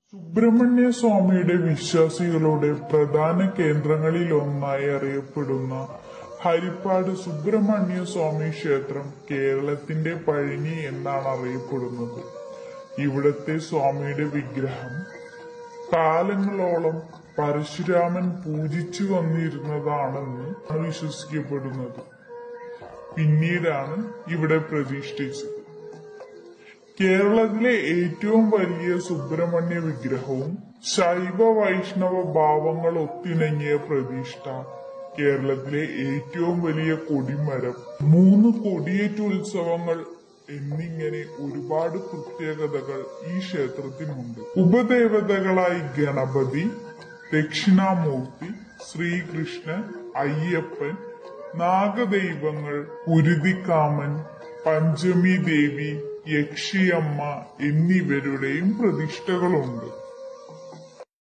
സുബ്രഹ്മണ്യ സ്വാമിയുടെ വിശ്വാസികളുടെ പ്രധാന കേന്ദ്രങ്ങളിലൊന്നായി അറിയപ്പെടുന്ന ഹരിപ്പാട് സുബ്രഹ്മണ്യ സ്വാമി ക്ഷേത്രം കേരളത്തിന്റെ പഴനി എന്നാണ് അറിയപ്പെടുന്നത് ഇവിടത്തെ സ്വാമിയുടെ വിഗ്രഹം കാലങ്ങളോളം പരശുരാമൻ പൂജിച്ചു വന്നിരുന്നതാണെന്ന് വിശ്വസിക്കപ്പെടുന്നത് പിന്നീടാണ് ഇവിടെ പ്രതിഷ്ഠിച്ചത് കേരളത്തിലെ ഏറ്റവും വലിയ സുബ്രഹ്മണ്യ വിഗ്രഹവും ശൈവ വൈഷ്ണവ ഭാവങ്ങൾ ഒത്തിണങ്ങിയ പ്രതിഷ്ഠ കേരളത്തിലെ ഏറ്റവും വലിയ കൊടിമരം മൂന്ന് കൊടിയേറ്റുത്സവങ്ങൾ എന്നിങ്ങനെ ഒരുപാട് പ്രത്യേകതകൾ ഈ ക്ഷേത്രത്തിനുണ്ട് ഉപദേവതകളായി ഗണപതി ദക്ഷിണാമൂർത്തി ശ്രീകൃഷ്ണൻ അയ്യപ്പൻ നാഗദൈവങ്ങൾ ഉരുതിക്കാമൻ പഞ്ചമി ദേവി യക്ഷിയമ്മ എന്നിവരുടെയും പ്രതിഷ്ഠകളുണ്ട്